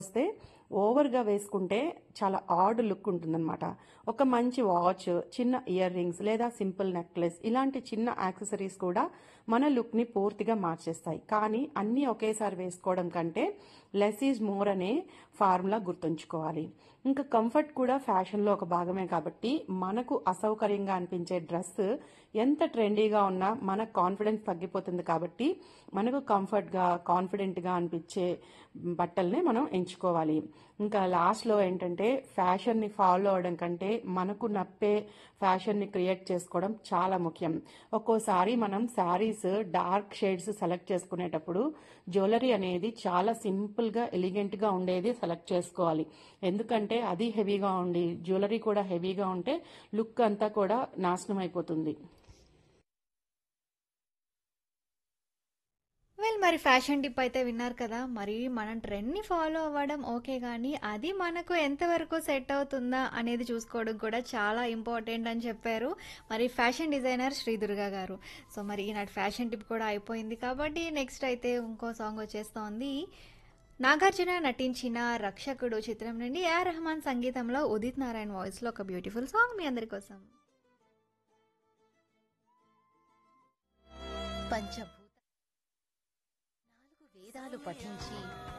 వస్తే ఓవర్గా వేసుకుంటే చాలా ఆడ్ లుక్ ఉంటుందన్నమాట ఒక మంచి వాచ్ చిన్న ఇయర్ రింగ్స్ లేదా సింపుల్ నెక్లెస్ ఇలాంటి చిన్న యాక్సెసరీస్ కూడా మన లుక్ని పూర్తిగా మార్చేస్తాయి కానీ అన్నీ ఒకేసారి వేసుకోవడం కంటే లెస్ ఈజ్ మోర్ అనే ఫార్ములా గుర్తుంచుకోవాలి ఇంకా కంఫర్ట్ కూడా ఫ్యాషన్లో ఒక భాగమే కాబట్టి మనకు అసౌకర్యంగా అనిపించే డ్రెస్ ఎంత ట్రెండీగా ఉన్నా మన కాన్ఫిడెన్స్ తగ్గిపోతుంది కాబట్టి మనకు కంఫర్ట్గా కాన్ఫిడెంట్గా అనిపించే బట్టల్ని మనం ఎంచుకోవాలి ఇంకా లాస్ట్లో ఏంటంటే ఫ్యాషన్ని ఫాలో అవడం కంటే మనకు నప్పే ఫ్యాషన్ని క్రియేట్ చేసుకోవడం చాలా ముఖ్యం ఒక్కోసారి మనం శారీస్ డార్క్ షేడ్స్ సెలెక్ట్ చేసుకునేటప్పుడు జ్యువెలరీ అనేది చాలా సింపుల్గా ఎలిగెంట్గా ఉండేది సెలెక్ట్ చేసుకోవాలి ఎందుకంటే అది హెవీగా ఉండి జ్యువెలరీ కూడా హెవీగా ఉంటే లుక్ అంతా కూడా నాశనం అయిపోతుంది వెల్ మరి ఫ్యాషన్ టిప్ అయితే విన్నారు కదా మరి మనం ట్రెండ్ని ఫాలో అవ్వడం ఓకే కానీ అది మనకు ఎంతవరకు సెట్ అవుతుందా అనేది చూసుకోవడం కూడా చాలా ఇంపార్టెంట్ అని చెప్పారు మరి ఫ్యాషన్ డిజైనర్ శ్రీ దుర్గా గారు సో మరి ఈనాటి ఫ్యాషన్ టిప్ కూడా అయిపోయింది కాబట్టి నెక్స్ట్ అయితే ఇంకో సాంగ్ వచ్చేస్తోంది నాగార్జున నటించిన రక్షకుడు చిత్రం నుండి ఏఆర్ రెహమాన్ సంగీతంలో ఉదిత్ నారాయణ్ వాయిస్లో ఒక బ్యూటిఫుల్ సాంగ్ మీ అందరి కోసం పంచభూత నాలుగు వేదాలు పఠించి